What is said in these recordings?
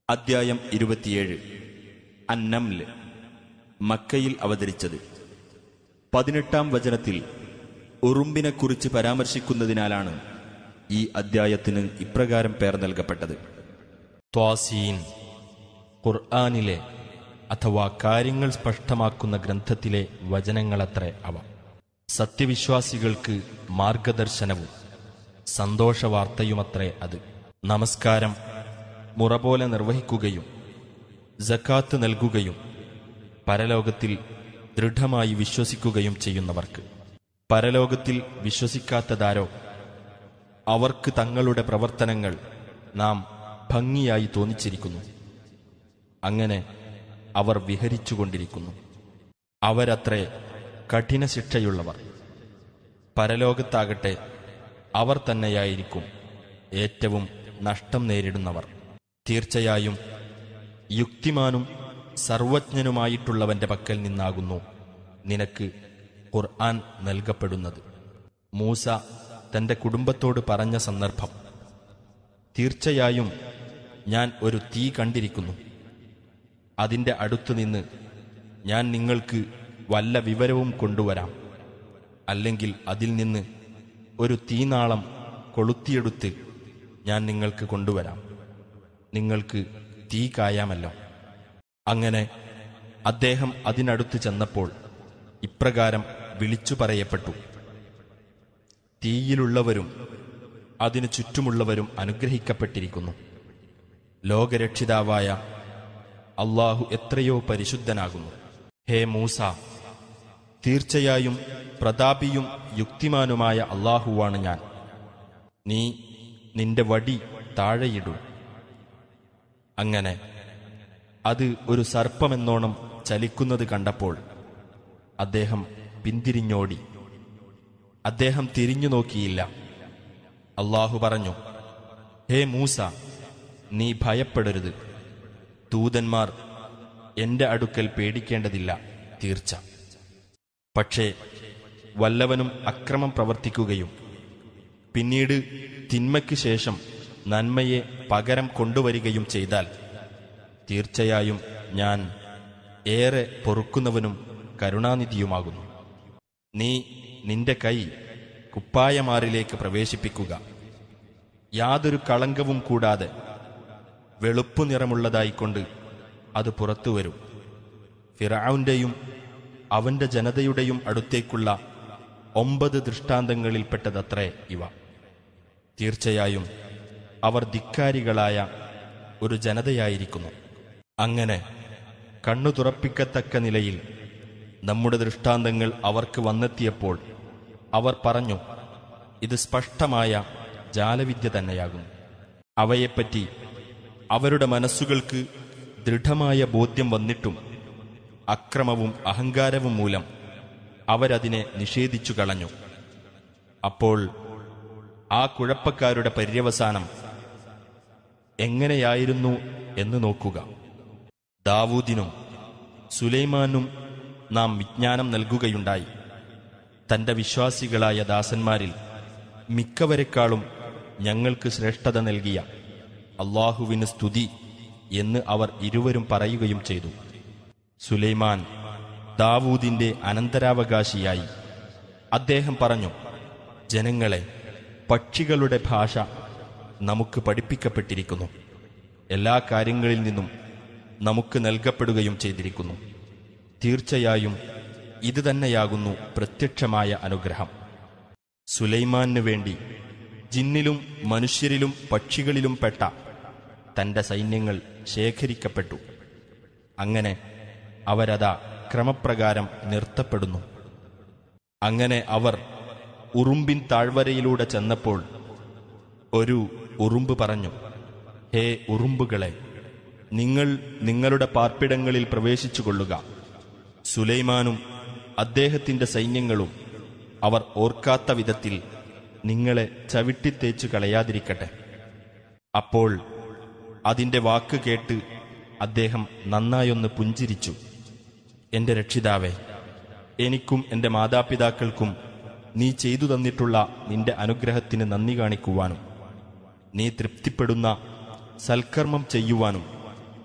അദ്ധ്യായം ഇരുപത്തിയേഴ് അന്നംല് മക്കയിൽ അവതരിച്ചത് പതിനെട്ടാം വചനത്തിൽ ഉറുമ്പിനെക്കുറിച്ച് പരാമർശിക്കുന്നതിനാലാണ് ഈ അദ്ധ്യായത്തിന് ഇപ്രകാരം പേർ നൽകപ്പെട്ടത് ത്വാസീൻ ഖുർആാനിലെ അഥവാ കാര്യങ്ങൾ സ്പഷ്ടമാക്കുന്ന ഗ്രന്ഥത്തിലെ വചനങ്ങളത്രേ അവ സത്യവിശ്വാസികൾക്ക് മാർഗദർശനവും സന്തോഷവാർത്തയുമത്രേ അത് നമസ്കാരം മുറ പോലെ നിർവഹിക്കുകയും ജക്കാത്ത് നൽകുകയും പരലോകത്തിൽ ദൃഢമായി വിശ്വസിക്കുകയും ചെയ്യുന്നവർക്ക് പരലോകത്തിൽ വിശ്വസിക്കാത്തതാരോ അവർക്ക് തങ്ങളുടെ പ്രവർത്തനങ്ങൾ നാം ഭംഗിയായി തോന്നിച്ചിരിക്കുന്നു അങ്ങനെ അവർ വിഹരിച്ചുകൊണ്ടിരിക്കുന്നു അവരത്രേ കഠിന ശിക്ഷയുള്ളവർ പരലോകത്താകട്ടെ അവർ തന്നെയായിരിക്കും ഏറ്റവും നഷ്ടം നേരിടുന്നവർ തീർച്ചയായും യുക്തിമാനും സർവജ്ഞനുമായിട്ടുള്ളവന്റെ പക്കൽ നിന്നാകുന്നു നിനക്ക് ഖുർആൻ നൽകപ്പെടുന്നത് മൂസ തന്റെ കുടുംബത്തോട് പറഞ്ഞ സന്ദർഭം തീർച്ചയായും ഞാൻ ഒരു തീ കണ്ടിരിക്കുന്നു അതിന്റെ അടുത്തുനിന്ന് ഞാൻ നിങ്ങൾക്ക് വല്ല വിവരവും കൊണ്ടുവരാം അല്ലെങ്കിൽ അതിൽ നിന്ന് ഒരു തീനാളം കൊളുത്തിയെടുത്ത് ഞാൻ നിങ്ങൾക്ക് കൊണ്ടുവരാം നിങ്ങൾക്ക് തീ കായാമല്ലോ അങ്ങനെ അദ്ദേഹം അതിനടുത്ത് ചെന്നപ്പോൾ ഇപ്രകാരം വിളിച്ചു പറയപ്പെട്ടു തീയിലുള്ളവരും അതിനു ചുറ്റുമുള്ളവരും അനുഗ്രഹിക്കപ്പെട്ടിരിക്കുന്നു ലോകരക്ഷിതാവായ അള്ളാഹു എത്രയോ പരിശുദ്ധനാകുന്നു ഹേ മൂസ തീർച്ചയായും പ്രതാപിയും യുക്തിമാനുമായ അള്ളാഹുവാണ് ഞാൻ നീ നിന്റെ വടി താഴെയിടൂ അങ്ങനെ അത് ഒരു സർപ്പമെന്നോണം ചലിക്കുന്നത് കണ്ടപ്പോൾ അദ്ദേഹം പിന്തിരിഞ്ഞോടി അദ്ദേഹം തിരിഞ്ഞു നോക്കിയില്ല അള്ളാഹു പറഞ്ഞു ഹേ മൂസ നീ ഭയപ്പെടരുത് ദൂതന്മാർ എന്റെ അടുക്കൽ പേടിക്കേണ്ടതില്ല തീർച്ച പക്ഷേ വല്ലവനും അക്രമം പ്രവർത്തിക്കുകയും പിന്നീട് തിന്മയ്ക്ക് ശേഷം നന്മയെ പകരം കൊണ്ടുവരികയും ചെയ്താൽ തീർച്ചയായും ഞാൻ ഏറെ പൊറുക്കുന്നവനും കരുണാനിധിയുമാകുന്നു നീ നിന്റെ കൈ കുപ്പായമാറിലേക്ക് പ്രവേശിപ്പിക്കുക യാതൊരു കളങ്കവും കൂടാതെ വെളുപ്പു നിറമുള്ളതായിക്കൊണ്ട് അത് പുറത്തുവരും ഫിറാവുന്റെയും അവന്റെ ജനതയുടെയും അടുത്തേക്കുള്ള ഒമ്പത് ദൃഷ്ടാന്തങ്ങളിൽപ്പെട്ടതത്രേ ഇവ തീർച്ചയായും അവർ ധിക്കാരികളായ ഒരു ജനതയായിരിക്കുന്നു അങ്ങനെ കണ്ണു തുറപ്പിക്കത്തക്ക നിലയിൽ നമ്മുടെ ദൃഷ്ടാന്തങ്ങൾ അവർക്ക് വന്നെത്തിയപ്പോൾ അവർ പറഞ്ഞു ഇത് സ്പഷ്ടമായ ജാലവിദ്യ തന്നെയാകുന്നു അവയെപ്പറ്റി അവരുടെ മനസ്സുകൾക്ക് ദൃഢമായ ബോധ്യം വന്നിട്ടും അക്രമവും അഹങ്കാരവും മൂലം അവരതിനെ നിഷേധിച്ചു കളഞ്ഞു അപ്പോൾ ആ കുഴപ്പക്കാരുടെ പര്യവസാനം എങ്ങനെയായിരുന്നു എന്ന് നോക്കുക ദാവൂദിനും സുലൈമാനും നാം വിജ്ഞാനം നൽകുകയുണ്ടായി തന്റെ വിശ്വാസികളായ ദാസന്മാരിൽ മിക്കവരെക്കാളും ഞങ്ങൾക്ക് ശ്രേഷ്ഠത നൽകിയ അള്ളാഹുവിന് സ്തുതി എന്ന് അവർ ഇരുവരും പറയുകയും ചെയ്തു സുലൈമാൻ ദാവൂദിന്റെ അനന്തരാവകാശിയായി അദ്ദേഹം പറഞ്ഞു ജനങ്ങളെ പക്ഷികളുടെ ഭാഷ നമുക്ക് പഠിപ്പിക്കപ്പെട്ടിരിക്കുന്നു എല്ലാ കാര്യങ്ങളിൽ നിന്നും നമുക്ക് നൽകപ്പെടുകയും ചെയ്തിരിക്കുന്നു തീർച്ചയായും ഇത് തന്നെയാകുന്നു പ്രത്യക്ഷമായ അനുഗ്രഹം സുലൈമാനു വേണ്ടി ജിന്നിലും മനുഷ്യരിലും പക്ഷികളിലും പെട്ട തന്റെ സൈന്യങ്ങൾ ശേഖരിക്കപ്പെട്ടു അങ്ങനെ അവരതാ ക്രമപ്രകാരം നിർത്തപ്പെടുന്നു അങ്ങനെ അവർ ഉറുമ്പിൻ താഴ്വരയിലൂടെ ചെന്നപ്പോൾ ഒരു ഉറുമ്പ് പറഞ്ഞു ഹേ ഉറുമ്പുകളെ നിങ്ങൾ നിങ്ങളുടെ പാർപ്പിടങ്ങളിൽ പ്രവേശിച്ചുകൊള്ളുക സുലൈമാനും അദ്ദേഹത്തിന്റെ സൈന്യങ്ങളും അവർ ഓർക്കാത്ത വിധത്തിൽ നിങ്ങളെ ചവിട്ടിത്തേച്ചു കളയാതിരിക്കട്ടെ അപ്പോൾ അതിന്റെ വാക്ക് കേട്ട് അദ്ദേഹം നന്നായൊന്ന് പുഞ്ചിരിച്ചു എന്റെ രക്ഷിതാവേ എനിക്കും എന്റെ മാതാപിതാക്കൾക്കും നീ ചെയ്തു തന്നിട്ടുള്ള നിന്റെ അനുഗ്രഹത്തിന് നന്ദി കാണിക്കുവാനും നീ തൃപ്തിപ്പെടുന്ന സൽക്കർമ്മം ചെയ്യുവാനും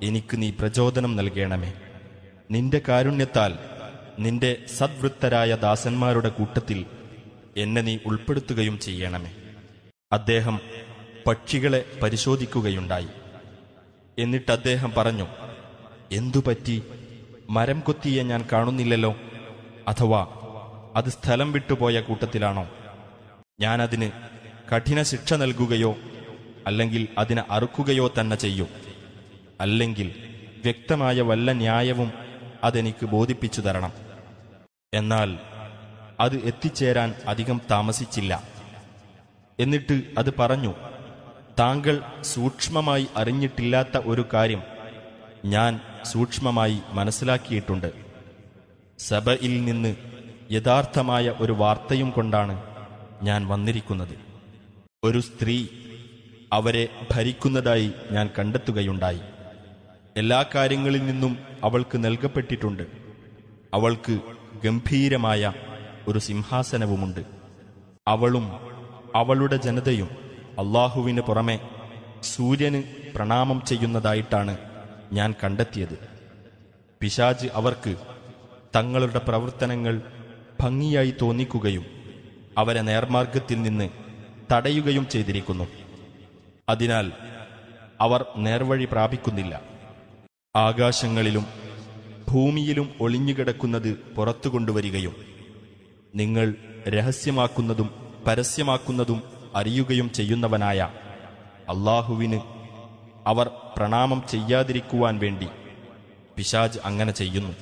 എനിക്ക് നീ പ്രചോദനം നൽകണമേ നിന്റെ കാരുണ്യത്താൽ നിന്റെ സദ്വൃത്തരായ ദാസന്മാരുടെ കൂട്ടത്തിൽ എന്നെ നീ ഉൾപ്പെടുത്തുകയും ചെയ്യണമേ അദ്ദേഹം പക്ഷികളെ പരിശോധിക്കുകയുണ്ടായി എന്നിട്ട് അദ്ദേഹം പറഞ്ഞു എന്തുപറ്റി മരം കൊത്തിയെ ഞാൻ കാണുന്നില്ലല്ലോ അഥവാ അത് സ്ഥലം വിട്ടുപോയ കൂട്ടത്തിലാണോ ഞാനതിന് കഠിന ശിക്ഷ നൽകുകയോ അല്ലെങ്കിൽ അതിനെ അറുക്കുകയോ തന്നെ ചെയ്യും അല്ലെങ്കിൽ വ്യക്തമായ വല്ല ന്യായവും അതെനിക്ക് ബോധിപ്പിച്ചു തരണം എന്നാൽ അത് എത്തിച്ചേരാൻ അധികം താമസിച്ചില്ല എന്നിട്ട് അത് പറഞ്ഞു താങ്കൾ സൂക്ഷ്മമായി അറിഞ്ഞിട്ടില്ലാത്ത ഒരു കാര്യം ഞാൻ സൂക്ഷ്മമായി മനസ്സിലാക്കിയിട്ടുണ്ട് സഭയിൽ നിന്ന് യഥാർത്ഥമായ ഒരു വാർത്തയും കൊണ്ടാണ് ഞാൻ വന്നിരിക്കുന്നത് ഒരു സ്ത്രീ അവരെ ഭരിക്കുന്നതായി ഞാൻ കണ്ടെത്തുകയുണ്ടായി എല്ലാ കാര്യങ്ങളിൽ നിന്നും അവൾക്ക് നൽകപ്പെട്ടിട്ടുണ്ട് അവൾക്ക് ഗംഭീരമായ ഒരു സിംഹാസനവുമുണ്ട് അവളും അവളുടെ ജനതയും അള്ളാഹുവിന് പുറമെ സൂര്യന് പ്രണാമം ചെയ്യുന്നതായിട്ടാണ് ഞാൻ കണ്ടെത്തിയത് പിശാജ് അവർക്ക് തങ്ങളുടെ പ്രവർത്തനങ്ങൾ ഭംഗിയായി തോന്നിക്കുകയും അവരെ നേർമാർഗത്തിൽ നിന്ന് തടയുകയും ചെയ്തിരിക്കുന്നു അതിനാൽ അവർ നേർവഴി പ്രാപിക്കുന്നില്ല ആകാശങ്ങളിലും ഭൂമിയിലും ഒളിഞ്ഞുകിടക്കുന്നത് പുറത്തു കൊണ്ടുവരികയും നിങ്ങൾ രഹസ്യമാക്കുന്നതും പരസ്യമാക്കുന്നതും അറിയുകയും ചെയ്യുന്നവനായ അള്ളാഹുവിന് അവർ പ്രണാമം ചെയ്യാതിരിക്കുവാൻ വേണ്ടി പിശാജ് അങ്ങനെ ചെയ്യുന്നു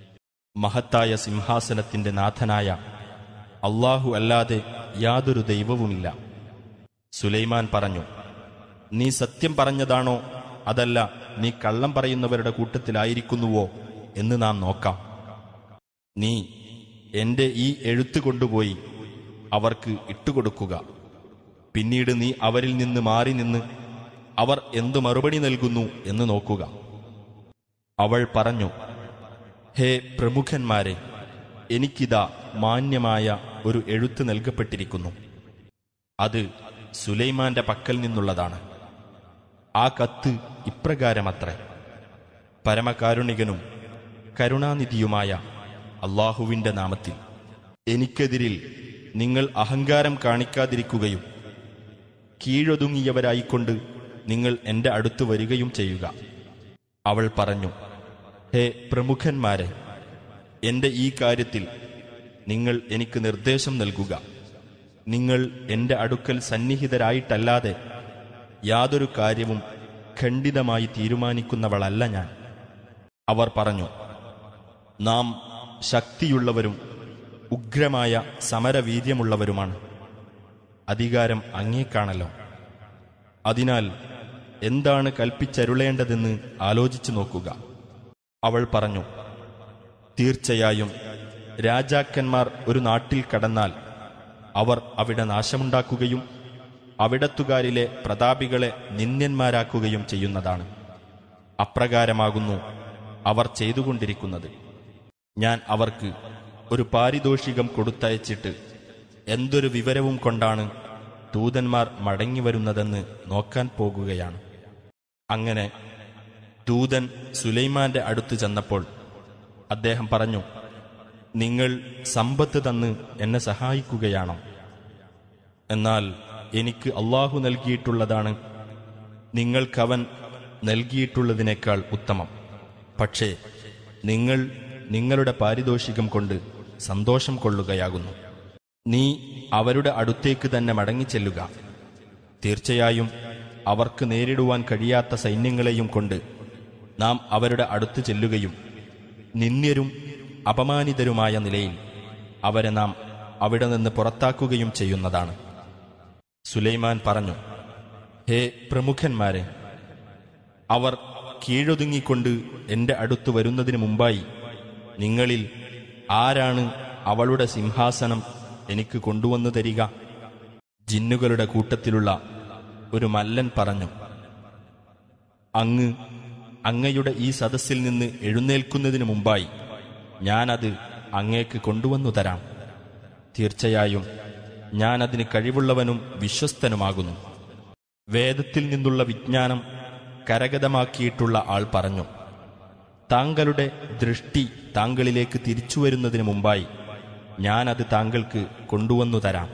മഹത്തായ സിംഹാസനത്തിന്റെ നാഥനായ അള്ളാഹു അല്ലാതെ യാതൊരു ദൈവവുമില്ല സുലൈമാൻ പറഞ്ഞു നീ സത്യം പറഞ്ഞതാണോ അതല്ല നീ കള്ളം പറയുന്നവരുടെ കൂട്ടത്തിലായിരിക്കുന്നുവോ എന്ന് നാം നോക്കാം നീ എന്റെ ഈ എഴുത്ത് കൊണ്ടുപോയി അവർക്ക് ഇട്ടുകൊടുക്കുക പിന്നീട് നീ അവരിൽ നിന്ന് മാറി നിന്ന് അവർ എന്തു മറുപടി നൽകുന്നു എന്ന് നോക്കുക അവൾ പറഞ്ഞു ഹേ പ്രമുഖന്മാരെ എനിക്കിതാ മാന്യമായ ഒരു എഴുത്ത് നൽകപ്പെട്ടിരിക്കുന്നു അത് സുലൈമാന്റെ പക്കൽ നിന്നുള്ളതാണ് ആ കത്ത് ഇപ്രകാരമത്രേ പരമകാരുണികനും കരുണാനിധിയുമായ അള്ളാഹുവിന്റെ നാമത്തിൽ എനിക്കെതിരിൽ നിങ്ങൾ അഹങ്കാരം കാണിക്കാതിരിക്കുകയും കീഴൊതുങ്ങിയവരായിക്കൊണ്ട് നിങ്ങൾ എന്റെ അടുത്ത് വരികയും ചെയ്യുക അവൾ പറഞ്ഞു ഹേ പ്രമുഖന്മാരെ എന്റെ ഈ കാര്യത്തിൽ നിങ്ങൾ എനിക്ക് നിർദ്ദേശം നൽകുക നിങ്ങൾ എന്റെ അടുക്കൽ സന്നിഹിതരായിട്ടല്ലാതെ യാതൊരു കാര്യവും ഖണ്ഡിതമായി തീരുമാനിക്കുന്നവളല്ല ഞാൻ അവർ പറഞ്ഞു നാം ശക്തിയുള്ളവരും ഉഗ്രമായ സമരവീര്യമുള്ളവരുമാണ് അധികാരം അങ്ങേക്കാണല്ലോ അതിനാൽ എന്താണ് കൽപ്പിച്ചരുളേണ്ടതെന്ന് ആലോചിച്ചു നോക്കുക അവൾ പറഞ്ഞു തീർച്ചയായും രാജാക്കന്മാർ ഒരു നാട്ടിൽ കടന്നാൽ അവർ അവിടെ നാശമുണ്ടാക്കുകയും അവിടത്തുകാരിലെ പ്രതാപികളെ നിന്ദ്യന്മാരാക്കുകയും ചെയ്യുന്നതാണ് അപ്രകാരമാകുന്നു അവർ ചെയ്തുകൊണ്ടിരിക്കുന്നത് ഞാൻ അവർക്ക് ഒരു പാരിതോഷികം കൊടുത്തയച്ചിട്ട് എന്തൊരു വിവരവും കൊണ്ടാണ് ദൂതന്മാർ മടങ്ങിവരുന്നതെന്ന് നോക്കാൻ പോകുകയാണ് അങ്ങനെ ദൂതൻ സുലൈമാന്റെ അടുത്ത് ചെന്നപ്പോൾ അദ്ദേഹം പറഞ്ഞു നിങ്ങൾ സമ്പത്ത് തന്ന് എന്നെ സഹായിക്കുകയാണോ എന്നാൽ എനിക്ക് അള്ളാഹു നൽകിയിട്ടുള്ളതാണ് നിങ്ങൾക്കവൻ നൽകിയിട്ടുള്ളതിനേക്കാൾ ഉത്തമം പക്ഷേ നിങ്ങൾ നിങ്ങളുടെ പാരിതോഷികം കൊണ്ട് സന്തോഷം കൊള്ളുകയാകുന്നു നീ അവരുടെ അടുത്തേക്ക് തന്നെ മടങ്ങിച്ചെല്ലുക തീർച്ചയായും അവർക്ക് നേരിടുവാൻ കഴിയാത്ത സൈന്യങ്ങളെയും കൊണ്ട് നാം അവരുടെ അടുത്ത് ചെല്ലുകയും നിന്ദ്യരും അപമാനിതരുമായ നിലയിൽ അവരെ നാം അവിടെ നിന്ന് പുറത്താക്കുകയും ചെയ്യുന്നതാണ് സുലൈമാൻ പറഞ്ഞു ഹേ പ്രമുഖന്മാരെ അവർ കീഴൊതുങ്ങിക്കൊണ്ട് എന്റെ അടുത്ത് വരുന്നതിന് മുമ്പായി നിങ്ങളിൽ ആരാണ് അവളുടെ സിംഹാസനം എനിക്ക് കൊണ്ടുവന്നു തരിക ജിന്നുകളുടെ കൂട്ടത്തിലുള്ള ഒരു മല്ലൻ പറഞ്ഞു അങ്ങ് അങ്ങയുടെ ഈ സദസ്സിൽ നിന്ന് എഴുന്നേൽക്കുന്നതിന് മുമ്പായി ഞാനത് അങ്ങേക്ക് കൊണ്ടുവന്നു തരാം തീർച്ചയായും ഞാൻ അതിന് കഴിവുള്ളവനും വിശ്വസ്തനുമാകുന്നു വേദത്തിൽ നിന്നുള്ള വിജ്ഞാനം കരഗതമാക്കിയിട്ടുള്ള ആൾ പറഞ്ഞു താങ്കളുടെ ദൃഷ്ടി താങ്കളിലേക്ക് തിരിച്ചു വരുന്നതിന് മുമ്പായി ഞാനത് താങ്കൾക്ക് കൊണ്ടുവന്നു തരാം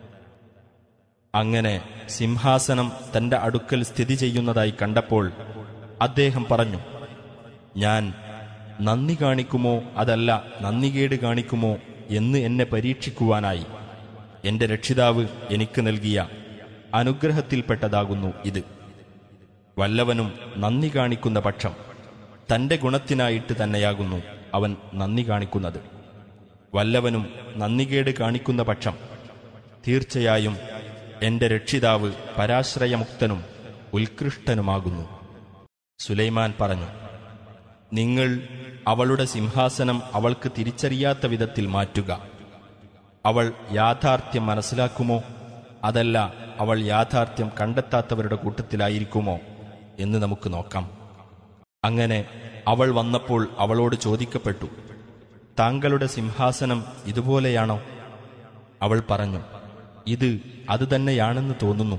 അങ്ങനെ സിംഹാസനം തന്റെ അടുക്കൽ സ്ഥിതി ചെയ്യുന്നതായി കണ്ടപ്പോൾ അദ്ദേഹം പറഞ്ഞു ഞാൻ നന്ദി കാണിക്കുമോ അതല്ല നന്ദികേട് കാണിക്കുമോ എന്ന് എന്നെ പരീക്ഷിക്കുവാനായി എന്റെ രക്ഷിതാവ് എനിക്ക് നൽകിയ അനുഗ്രഹത്തിൽപ്പെട്ടതാകുന്നു ഇത് വല്ലവനും നന്ദി കാണിക്കുന്ന പക്ഷം തന്റെ ഗുണത്തിനായിട്ട് തന്നെയാകുന്നു അവൻ നന്ദി കാണിക്കുന്നത് വല്ലവനും നന്ദികേട് കാണിക്കുന്ന പക്ഷം തീർച്ചയായും എന്റെ രക്ഷിതാവ് പരാശ്രയമുക്തനും ഉത്കൃഷ്ടനുമാകുന്നു സുലൈമാൻ പറഞ്ഞു നിങ്ങൾ അവളുടെ സിംഹാസനം അവൾക്ക് തിരിച്ചറിയാത്ത വിധത്തിൽ മാറ്റുക അവൾ യാഥാർത്ഥ്യം മനസ്സിലാക്കുമോ അതല്ല അവൾ യാഥാർത്ഥ്യം കണ്ടെത്താത്തവരുടെ കൂട്ടത്തിലായിരിക്കുമോ എന്ന് നമുക്ക് നോക്കാം അങ്ങനെ അവൾ വന്നപ്പോൾ അവളോട് ചോദിക്കപ്പെട്ടു താങ്കളുടെ സിംഹാസനം ഇതുപോലെയാണോ അവൾ പറഞ്ഞു ഇത് അത് തന്നെയാണെന്ന് തോന്നുന്നു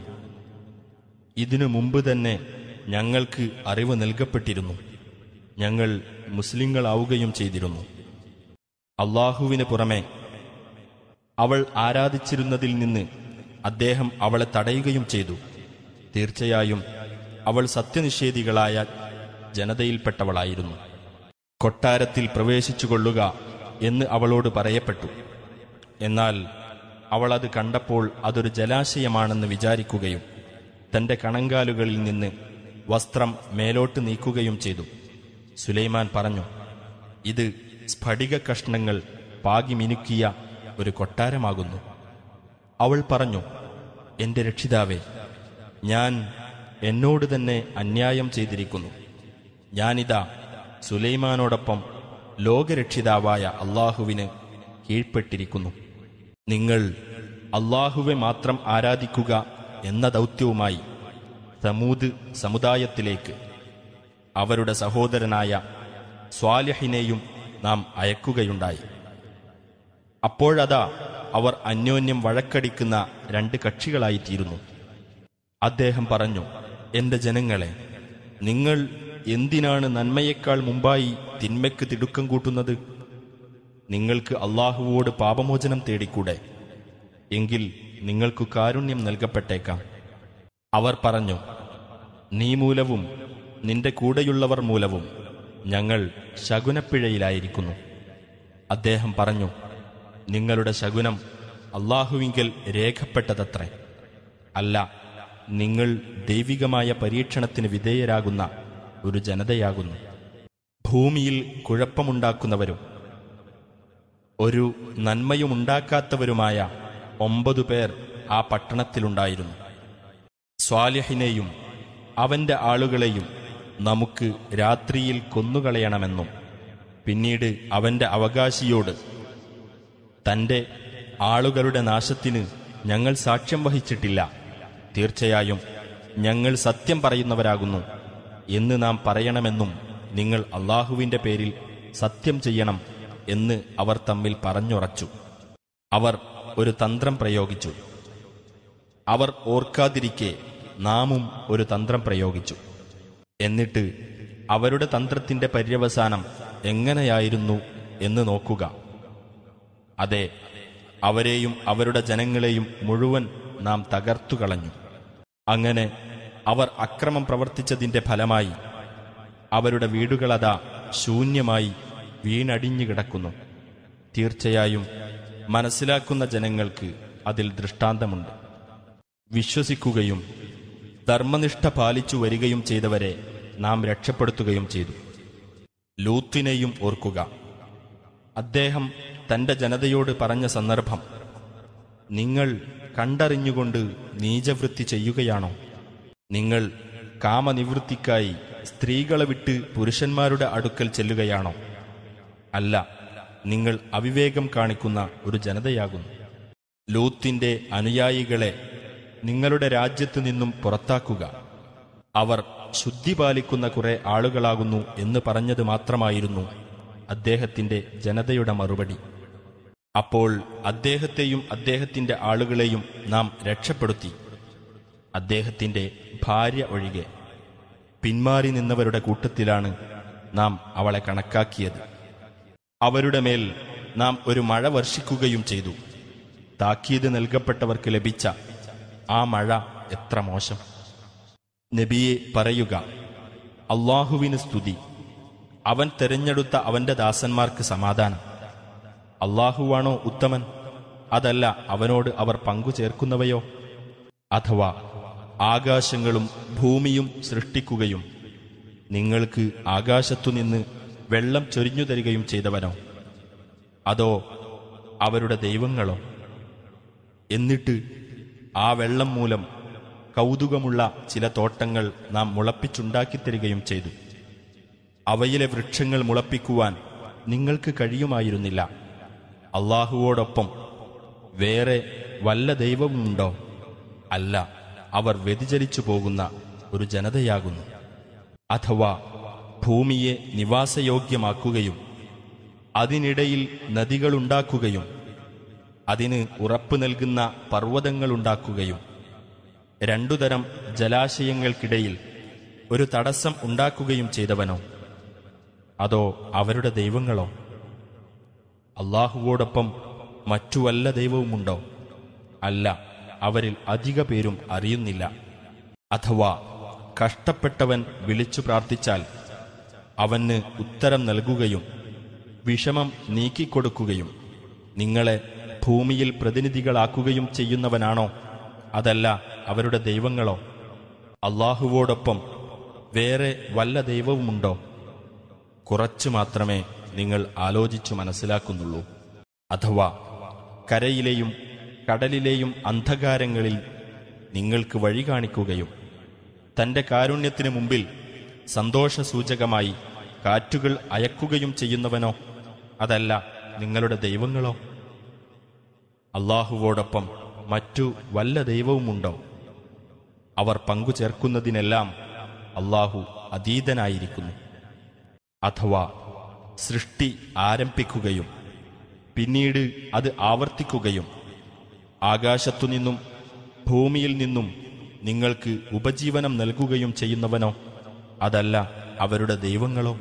ഇതിനു മുമ്പ് തന്നെ ഞങ്ങൾക്ക് അറിവ് നൽകപ്പെട്ടിരുന്നു ഞങ്ങൾ മുസ്ലിങ്ങളാവുകയും ചെയ്തിരുന്നു അള്ളാഹുവിന് പുറമെ അവൾ ആരാധിച്ചിരുന്നതിൽ നിന്ന് അദ്ദേഹം അവളെ തടയുകയും ചെയ്തു തീർച്ചയായും അവൾ സത്യനിഷേധികളായ ജനതയിൽപ്പെട്ടവളായിരുന്നു കൊട്ടാരത്തിൽ പ്രവേശിച്ചുകൊള്ളുക എന്ന് അവളോട് പറയപ്പെട്ടു എന്നാൽ അവൾ അത് കണ്ടപ്പോൾ അതൊരു ജലാശയമാണെന്ന് വിചാരിക്കുകയും തന്റെ കണങ്കാലുകളിൽ നിന്ന് വസ്ത്രം മേലോട്ട് നീക്കുകയും ചെയ്തു സുലൈമാൻ പറഞ്ഞു ഇത് സ്ഫടിക കഷ്ണങ്ങൾ പാകി മിനുക്കിയ ഒരു കൊട്ടാരമാകുന്നു അവൾ പറഞ്ഞു എന്റെ രക്ഷിതാവേ ഞാൻ എന്നോട് തന്നെ അന്യായം ചെയ്തിരിക്കുന്നു ഞാനിതാ സുലൈമാനോടൊപ്പം ലോകരക്ഷിതാവായ അള്ളാഹുവിന് കീഴ്പ്പെട്ടിരിക്കുന്നു നിങ്ങൾ അള്ളാഹുവെ മാത്രം ആരാധിക്കുക എന്ന ദൗത്യവുമായി സമൂത് സമുദായത്തിലേക്ക് അവരുടെ സഹോദരനായ സ്വാലിഹിനെയും നാം അയക്കുകയുണ്ടായി അപ്പോഴതാ അവർ അന്യോന്യം വഴക്കടിക്കുന്ന രണ്ട് കക്ഷികളായിത്തീരുന്നു അദ്ദേഹം പറഞ്ഞു എന്റെ ജനങ്ങളെ നിങ്ങൾ എന്തിനാണ് നന്മയേക്കാൾ മുമ്പായി തിന്മയ്ക്ക് തിടുക്കം കൂട്ടുന്നത് നിങ്ങൾക്ക് അള്ളാഹുവോട് പാപമോചനം തേടിക്കൂടെ എങ്കിൽ നിങ്ങൾക്ക് കാരുണ്യം നൽകപ്പെട്ടേക്കാം അവർ പറഞ്ഞു നീ മൂലവും നിന്റെ കൂടെയുള്ളവർ മൂലവും ഞങ്ങൾ ശകുനപ്പിഴയിലായിരിക്കുന്നു അദ്ദേഹം പറഞ്ഞു നിങ്ങളുടെ ശകുനം അള്ളാഹുവിങ്കൽ രേഖപ്പെട്ടതത്രേ അല്ല നിങ്ങൾ ദൈവികമായ പരീക്ഷണത്തിന് വിധേയരാകുന്ന ഒരു ജനതയാകുന്നു ഭൂമിയിൽ കുഴപ്പമുണ്ടാക്കുന്നവരും ഒരു നന്മയുമുണ്ടാക്കാത്തവരുമായ ഒമ്പതു പേർ ആ പട്ടണത്തിലുണ്ടായിരുന്നു സ്വാലിഹിനെയും അവന്റെ ആളുകളെയും നമുക്ക് രാത്രിയിൽ കൊന്നുകളയണമെന്നും പിന്നീട് അവന്റെ അവകാശിയോട് തന്റെ ആളുകളുടെ നാശത്തിന് ഞങ്ങൾ സാക്ഷ്യം വഹിച്ചിട്ടില്ല തീർച്ചയായും ഞങ്ങൾ സത്യം പറയുന്നവരാകുന്നു എന്ന് നാം പറയണമെന്നും നിങ്ങൾ അള്ളാഹുവിന്റെ പേരിൽ സത്യം ചെയ്യണം എന്ന് അവർ തമ്മിൽ പറഞ്ഞുറച്ചു അവർ ഒരു തന്ത്രം പ്രയോഗിച്ചു അവർ ഓർക്കാതിരിക്കെ നാമും ഒരു തന്ത്രം പ്രയോഗിച്ചു എന്നിട്ട് അവരുടെ തന്ത്രത്തിന്റെ പര്യവസാനം എങ്ങനെയായിരുന്നു എന്ന് നോക്കുക അതെ അവരെയും അവരുടെ ജനങ്ങളെയും മുഴുവൻ നാം തകർത്തു കളഞ്ഞു അങ്ങനെ അവർ അക്രമം പ്രവർത്തിച്ചതിന്റെ ഫലമായി അവരുടെ വീടുകളതാ ശൂന്യമായി വീണടിഞ്ഞു കിടക്കുന്നു തീർച്ചയായും മനസ്സിലാക്കുന്ന ജനങ്ങൾക്ക് അതിൽ ദൃഷ്ടാന്തമുണ്ട് വിശ്വസിക്കുകയും ധർമ്മനിഷ്ഠ പാലിച്ചു വരികയും ചെയ്തവരെ നാം രക്ഷപ്പെടുത്തുകയും ചെയ്തു ലൂത്തിനെയും ഓർക്കുക അദ്ദേഹം തന്റെ ജനതയോട് പറഞ്ഞ സന്ദർഭം നിങ്ങൾ കണ്ടറിഞ്ഞുകൊണ്ട് നീചവൃത്തി ചെയ്യുകയാണോ നിങ്ങൾ കാമനിവൃത്തിക്കായി സ്ത്രീകളെ വിട്ട് പുരുഷന്മാരുടെ അടുക്കൽ ചെല്ലുകയാണോ അല്ല നിങ്ങൾ അവിവേകം കാണിക്കുന്ന ഒരു ജനതയാകുന്നു ലൂത്തിന്റെ അനുയായികളെ നിങ്ങളുടെ രാജ്യത്തു നിന്നും പുറത്താക്കുക അവർ ശുദ്ധി പാലിക്കുന്ന കുറെ ആളുകളാകുന്നു എന്ന് പറഞ്ഞത് മാത്രമായിരുന്നു അദ്ദേഹത്തിന്റെ ജനതയുടെ മറുപടി അപ്പോൾ അദ്ദേഹത്തെയും അദ്ദേഹത്തിന്റെ ആളുകളെയും നാം രക്ഷപ്പെടുത്തി അദ്ദേഹത്തിന്റെ ഭാര്യ ഒഴികെ പിന്മാറി നിന്നവരുടെ കൂട്ടത്തിലാണ് നാം അവളെ കണക്കാക്കിയത് അവരുടെ മേൽ നാം ഒരു മഴ വർഷിക്കുകയും ചെയ്തു താക്കീത് നൽകപ്പെട്ടവർക്ക് ലഭിച്ച ആ മഴ എത്ര മോശം നബിയെ പറയുക അള്ളാഹുവിന് സ്തുതി അവൻ തെരഞ്ഞെടുത്ത അവന്റെ ദാസന്മാർക്ക് സമാധാനം അള്ളാഹുവാണോ ഉത്തമൻ അതല്ല അവനോട് അവർ പങ്കു ചേർക്കുന്നവയോ അഥവാ ആകാശങ്ങളും ഭൂമിയും സൃഷ്ടിക്കുകയും നിങ്ങൾക്ക് ആകാശത്തുനിന്ന് വെള്ളം ചൊരിഞ്ഞു തരികയും ചെയ്തവനോ അതോ അവരുടെ ദൈവങ്ങളോ എന്നിട്ട് ആ വെള്ളം മൂലം കൗതുകമുള്ള ചില തോട്ടങ്ങൾ നാം മുളപ്പിച്ചുണ്ടാക്കിത്തരികയും ചെയ്തു അവയിലെ വൃക്ഷങ്ങൾ മുളപ്പിക്കുവാൻ നിങ്ങൾക്ക് കഴിയുമായിരുന്നില്ല അള്ളാഹുവോടൊപ്പം വേറെ വല്ല ദൈവവുമുണ്ടോ അല്ല അവർ വ്യതിചലിച്ചു പോകുന്ന ഒരു ജനതയാകുന്നു അഥവാ ഭൂമിയെ നിവാസയോഗ്യമാക്കുകയും അതിനിടയിൽ നദികളുണ്ടാക്കുകയും അതിന് ഉറപ്പ് നൽകുന്ന പർവ്വതങ്ങളുണ്ടാക്കുകയും രണ്ടുതരം ജലാശയങ്ങൾക്കിടയിൽ ഒരു തടസ്സം ഉണ്ടാക്കുകയും ചെയ്തവനോ അതോ അവരുടെ ദൈവങ്ങളോ അള്ളാഹുവോടൊപ്പം മറ്റു വല്ല ദൈവവുമുണ്ടോ അല്ല അവരിൽ അധിക പേരും അറിയുന്നില്ല അഥവാ കഷ്ടപ്പെട്ടവൻ വിളിച്ചു പ്രാർത്ഥിച്ചാൽ അവന് ഉത്തരം നൽകുകയും വിഷമം നീക്കിക്കൊടുക്കുകയും നിങ്ങളെ ഭൂമിയിൽ പ്രതിനിധികളാക്കുകയും ചെയ്യുന്നവനാണോ അതല്ല അവരുടെ ദൈവങ്ങളോ അള്ളാഹുവോടൊപ്പം വേറെ വല്ല ദൈവവുമുണ്ടോ കുറച്ചു മാത്രമേ നിങ്ങൾ ആലോചിച്ചു മനസ്സിലാക്കുന്നുള്ളൂ അഥവാ കരയിലെയും കടലിലെയും അന്ധകാരങ്ങളിൽ നിങ്ങൾക്ക് വഴി കാണിക്കുകയും തന്റെ കാരുണ്യത്തിനു മുമ്പിൽ സന്തോഷസൂചകമായി കാറ്റുകൾ അയക്കുകയും ചെയ്യുന്നവനോ അതല്ല നിങ്ങളുടെ ദൈവങ്ങളോ അള്ളാഹുവോടൊപ്പം മറ്റു വല്ല ദൈവവുമുണ്ടോ അവർ പങ്കുചേർക്കുന്നതിനെല്ലാം അള്ളാഹു അതീതനായിരിക്കുന്നു അഥവാ സൃഷ്ടി ആരംഭിക്കുകയും പിന്നീട് അത് ആവർത്തിക്കുകയും ആകാശത്തുനിന്നും ഭൂമിയിൽ നിന്നും നിങ്ങൾക്ക് ഉപജീവനം നൽകുകയും ചെയ്യുന്നവനോ അതല്ല അവരുടെ ദൈവങ്ങളോ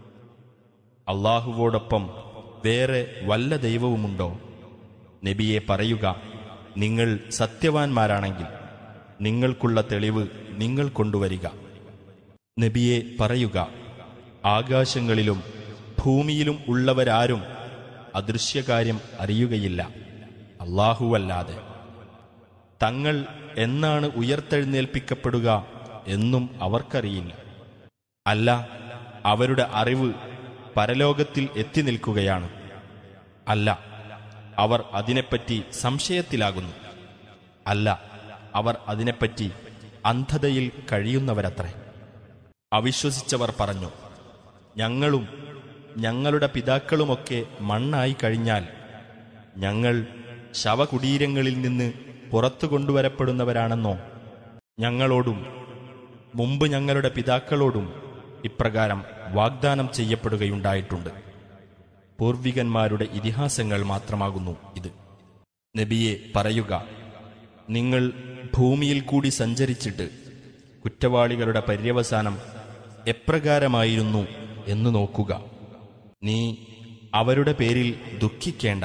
അള്ളാഹുവോടൊപ്പം വേറെ വല്ല ദൈവവുമുണ്ടോ നബിയെ പറയുക നിങ്ങൾ സത്യവാൻമാരാണെങ്കിൽ നിങ്ങൾക്കുള്ള തെളിവ് നിങ്ങൾ കൊണ്ടുവരിക നബിയെ പറയുക ആകാശങ്ങളിലും ഭൂമിയിലും ഉള്ളവരാരും അദൃശ്യകാര്യം അറിയുകയില്ല അള്ളാഹുവല്ലാതെ തങ്ങൾ എന്നാണ് ഉയർത്തെഴുന്നേൽപ്പിക്കപ്പെടുക എന്നും അവർക്കറിയില്ല അല്ല അവരുടെ അറിവ് പരലോകത്തിൽ എത്തി നിൽക്കുകയാണ് അല്ല അവർ അതിനെപ്പറ്റി സംശയത്തിലാകുന്നു അല്ല അവർ അതിനെപ്പറ്റി അന്ധതയിൽ കഴിയുന്നവരത്രേ അവിശ്വസിച്ചവർ പറഞ്ഞു ഞങ്ങളും ഞങ്ങളുടെ പിതാക്കളുമൊക്കെ മണ്ണായി കഴിഞ്ഞാൽ ഞങ്ങൾ ശവകുടീരങ്ങളിൽ നിന്ന് പുറത്തു കൊണ്ടുവരപ്പെടുന്നവരാണെന്നോ ഞങ്ങളോടും മുമ്പ് ഞങ്ങളുടെ പിതാക്കളോടും ഇപ്രകാരം വാഗ്ദാനം ചെയ്യപ്പെടുകയുണ്ടായിട്ടുണ്ട് പൂർവികന്മാരുടെ ഇതിഹാസങ്ങൾ മാത്രമാകുന്നു ഇത് നബിയെ പറയുക നിങ്ങൾ ഭൂമിയിൽ കൂടി സഞ്ചരിച്ചിട്ട് കുറ്റവാളികളുടെ പര്യവസാനം എപ്രകാരമായിരുന്നു എന്ന് നോക്കുക നീ അവരുടെ പേരിൽ ദുഃഖിക്കേണ്ട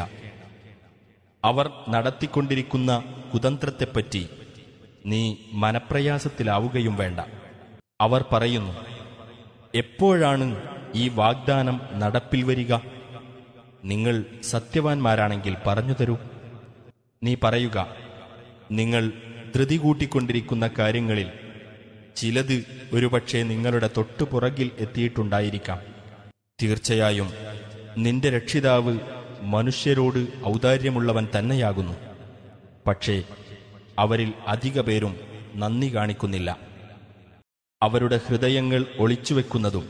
അവർ നടത്തിക്കൊണ്ടിരിക്കുന്ന കുതന്ത്രത്തെപ്പറ്റി നീ മനപ്രയാസത്തിലാവുകയും വേണ്ട അവർ പറയുന്നു എപ്പോഴാണ് ഈ വാഗ്ദാനം നടപ്പിൽ വരിക നിങ്ങൾ സത്യവാൻമാരാണെങ്കിൽ പറഞ്ഞു തരൂ നീ പറയുക നിങ്ങൾ ധൃതി കൂട്ടിക്കൊണ്ടിരിക്കുന്ന കാര്യങ്ങളിൽ ചിലത് ഒരുപക്ഷെ നിങ്ങളുടെ തൊട്ടുപുറകിൽ എത്തിയിട്ടുണ്ടായിരിക്കാം തീർച്ചയായും നിന്റെ രക്ഷിതാവ് മനുഷ്യരോട് ഔദാര്യമുള്ളവൻ തന്നെയാകുന്നു പക്ഷേ അവരിൽ അധിക പേരും നന്ദി കാണിക്കുന്നില്ല അവരുടെ ഹൃദയങ്ങൾ ഒളിച്ചുവെക്കുന്നതും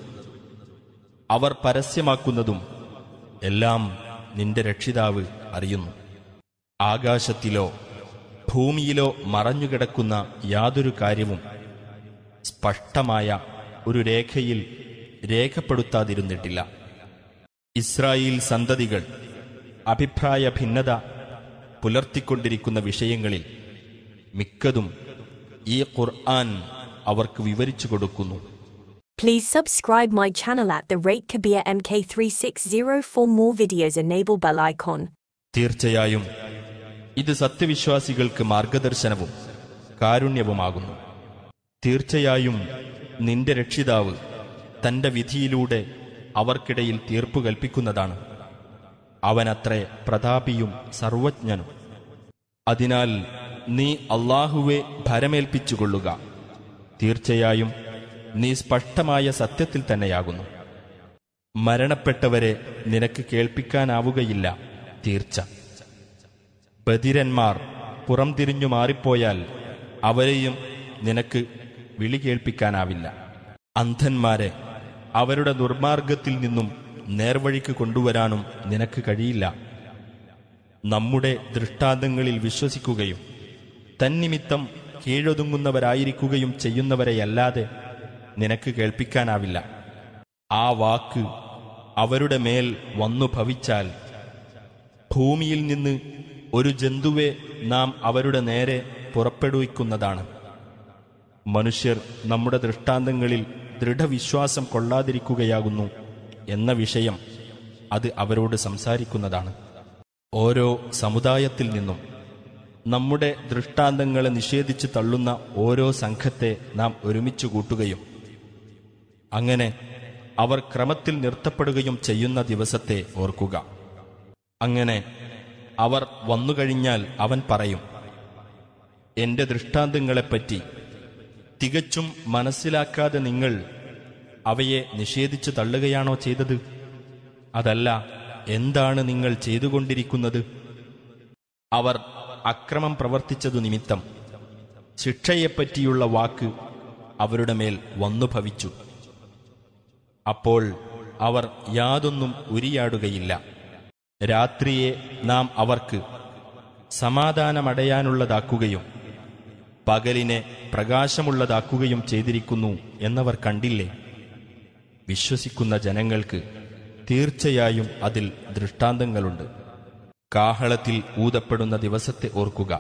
അവർ പരസ്യമാക്കുന്നതും എല്ലാം നിന്റെ രക്ഷിതാവ് അറിയുന്നു ആകാശത്തിലോ ഭൂമിയിലോ മറഞ്ഞുകിടക്കുന്ന യാതൊരു കാര്യവും സ്പഷ്ടമായ ഒരു രേഖയിൽ രേഖപ്പെടുത്താതിരുന്നിട്ടില്ല ഇസ്രായേൽ സന്തതികൾ അഭിപ്രായ ഭിന്നത പുലർത്തിക്കൊണ്ടിരിക്കുന്ന വിഷയങ്ങളിൽ മിക്കതും ഈ ഖുർആൻ അവർക്ക് വിവരിച്ചു കൊടുക്കുന്നു Please subscribe my channel at the rate Kabir MK3604 for more videos enable bell icon. തീർച്ചയായും ഇത് സത്യവിശ്വാസികൾക്ക് മാർഗദർശനവും കാരുണ്യവുമാകുന്നു തീർച്ചയായും നിന്റെ രക്ഷിതാവ് തന്റെ വിധിയിലൂടെ അവർക്കിടയിൽ തീർപ്പു കൽപ്പിക്കുന്നതാണ് അവനത്രേ പ്രതാപിയും സർവജ്ഞനും അതിനാൽ നീ അള്ളാഹുവെ ഭരമേൽപ്പിച്ചുകൊള്ളുക തീർച്ചയായും നീ സ്പഷ്ടമായ സത്യത്തിൽ തന്നെയാകുന്നു മരണപ്പെട്ടവരെ നിനക്ക് കേൾപ്പിക്കാനാവുകയില്ല തീർച്ച ബധിരന്മാർ പുറംതിരിഞ്ഞു മാറിപ്പോയാൽ അവരെയും നിനക്ക് വിളി കേൾപ്പിക്കാനാവില്ല അന്ധന്മാരെ അവരുടെ ദുർമാർഗത്തിൽ നിന്നും നേർവഴിക്ക് കൊണ്ടുവരാനും നിനക്ക് കഴിയില്ല നമ്മുടെ ദൃഷ്ടാന്തങ്ങളിൽ വിശ്വസിക്കുകയും തന്നിമിത്തം കീഴൊതുങ്ങുന്നവരായിരിക്കുകയും ചെയ്യുന്നവരെയല്ലാതെ നിനക്ക് കേൾപ്പിക്കാനാവില്ല ആ വാക്ക് അവരുടെ മേൽ വന്നു ഭവിച്ചാൽ ഭൂമിയിൽ നിന്ന് ഒരു ജന്തുവെ നാം അവരുടെ നേരെ പുറപ്പെടുവിക്കുന്നതാണ് മനുഷ്യർ നമ്മുടെ ദൃഷ്ടാന്തങ്ങളിൽ ദൃഢവിശ്വാസം കൊള്ളാതിരിക്കുകയാകുന്നു എന്ന വിഷയം അത് അവരോട് സംസാരിക്കുന്നതാണ് ഓരോ സമുദായത്തിൽ നിന്നും നമ്മുടെ ദൃഷ്ടാന്തങ്ങളെ നിഷേധിച്ച് തള്ളുന്ന ഓരോ സംഘത്തെ നാം ഒരുമിച്ച് കൂട്ടുകയും അങ്ങനെ അവർ ക്രമത്തിൽ നിർത്തപ്പെടുകയും ചെയ്യുന്ന ദിവസത്തെ ഓർക്കുക അങ്ങനെ അവർ വന്നുകഴിഞ്ഞാൽ അവൻ പറയും എന്റെ ദൃഷ്ടാന്തങ്ങളെപ്പറ്റി തികച്ചും മനസ്സിലാക്കാതെ നിങ്ങൾ അവയെ നിഷേധിച്ചു തള്ളുകയാണോ ചെയ്തത് അതല്ല എന്താണ് നിങ്ങൾ ചെയ്തുകൊണ്ടിരിക്കുന്നത് അവർ അക്രമം പ്രവർത്തിച്ചതു നിമിത്തം ശിക്ഷയെപ്പറ്റിയുള്ള വാക്ക് അവരുടെ മേൽ വന്നു ഭവിച്ചു അപ്പോൾ അവർ യാതൊന്നും ഉരിയാടുകയില്ല രാത്രിയെ നാം അവർക്ക് സമാധാനമടയാനുള്ളതാക്കുകയും പകലിനെ പ്രകാശമുള്ളതാക്കുകയും ചെയ്തിരിക്കുന്നു എന്നവർ കണ്ടില്ലേ വിശ്വസിക്കുന്ന ജനങ്ങൾക്ക് തീർച്ചയായും അതിൽ ദൃഷ്ടാന്തങ്ങളുണ്ട് കാഹളത്തിൽ ഊതപ്പെടുന്ന ദിവസത്തെ ഓർക്കുക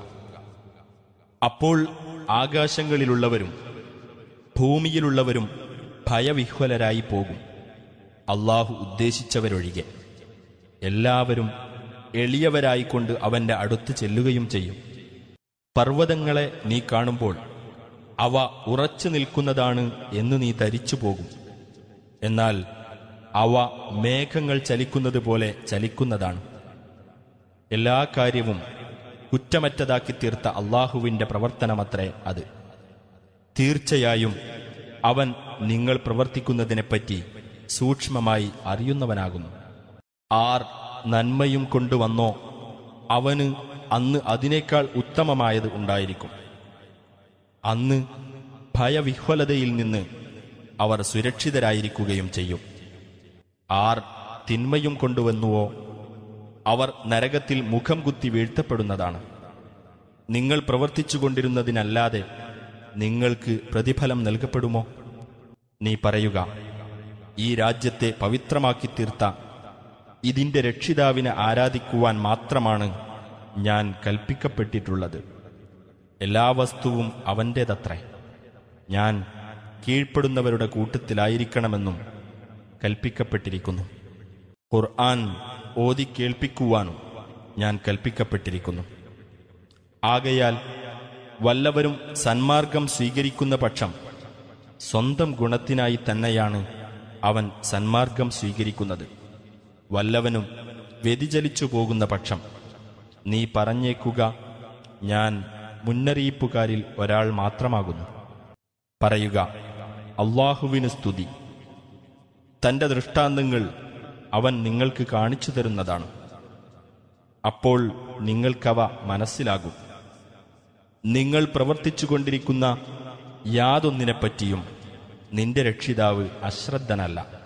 അപ്പോൾ ആകാശങ്ങളിലുള്ളവരും ഭൂമിയിലുള്ളവരും ഭയവിഹ്വലരായി പോകും അള്ളാഹു ഉദ്ദേശിച്ചവരൊഴികെ എല്ലാവരും എളിയവരായിക്കൊണ്ട് അവന്റെ അടുത്ത് ചെല്ലുകയും ചെയ്യും പർവ്വതങ്ങളെ നീ കാണുമ്പോൾ അവ ഉറച്ചു നിൽക്കുന്നതാണ് എന്ന് നീ ധരിച്ചു പോകും എന്നാൽ അവ മേഘങ്ങൾ ചലിക്കുന്നത് പോലെ ചലിക്കുന്നതാണ് എല്ലാ കാര്യവും കുറ്റമറ്റതാക്കി തീർത്ത അള്ളാഹുവിന്റെ പ്രവർത്തനമത്രേ അത് തീർച്ചയായും അവൻ നിങ്ങൾ പ്രവർത്തിക്കുന്നതിനെപ്പറ്റി സൂക്ഷ്മമായി അറിയുന്നവനാകുന്നു ആർ നന്മയും കൊണ്ടുവന്നോ അവന് അന്ന് അതിനേക്കാൾ ഉത്തമമായത് ഉണ്ടായിരിക്കും അന്ന് ഭയവിഹ്വലതയിൽ നിന്ന് അവർ സുരക്ഷിതരായിരിക്കുകയും ചെയ്യും ആർ തിന്മയും കൊണ്ടുവന്നുവോ അവർ നരകത്തിൽ മുഖം കുത്തി വീഴ്ത്തപ്പെടുന്നതാണ് നിങ്ങൾ പ്രവർത്തിച്ചുകൊണ്ടിരുന്നതിനല്ലാതെ നിങ്ങൾക്ക് പ്രതിഫലം നൽകപ്പെടുമോ നീ പറയുക ഈ രാജ്യത്തെ പവിത്രമാക്കി തീർത്ത ഇതിന്റെ രക്ഷിതാവിനെ ആരാധിക്കുവാൻ മാത്രമാണ് ഞാൻ കൽപ്പിക്കപ്പെട്ടിട്ടുള്ളത് എല്ലാ വസ്തുവും അവൻ്റേതത്രേ ഞാൻ കീഴ്പ്പെടുന്നവരുടെ കൂട്ടത്തിലായിരിക്കണമെന്നും കൽപ്പിക്കപ്പെട്ടിരിക്കുന്നു ഖുർആൻ ഓതി കേൾപ്പിക്കുവാനും ഞാൻ കൽപ്പിക്കപ്പെട്ടിരിക്കുന്നു ആകയാൽ വല്ലവരും സന്മാർഗം സ്വീകരിക്കുന്ന പക്ഷം സ്വന്തം ഗുണത്തിനായി തന്നെയാണ് അവൻ സന്മാർഗം സ്വീകരിക്കുന്നത് വല്ലവനും വ്യതിചലിച്ചു പോകുന്ന പക്ഷം നീ പറഞ്ഞേക്കുക ഞാൻ മുന്നറിയിപ്പുകാരിൽ ഒരാൾ മാത്രമാകുന്നു പറയുക അള്ളാഹുവിന് സ്തുതി തന്റെ ദൃഷ്ടാന്തങ്ങൾ അവൻ നിങ്ങൾക്ക് കാണിച്ചു തരുന്നതാണ് അപ്പോൾ നിങ്ങൾക്കവ മനസ്സിലാകും നിങ്ങൾ പ്രവർത്തിച്ചുകൊണ്ടിരിക്കുന്ന യാതൊന്നിനെപ്പറ്റിയും നിന്റെ രക്ഷിതാവ് അശ്രദ്ധനല്ല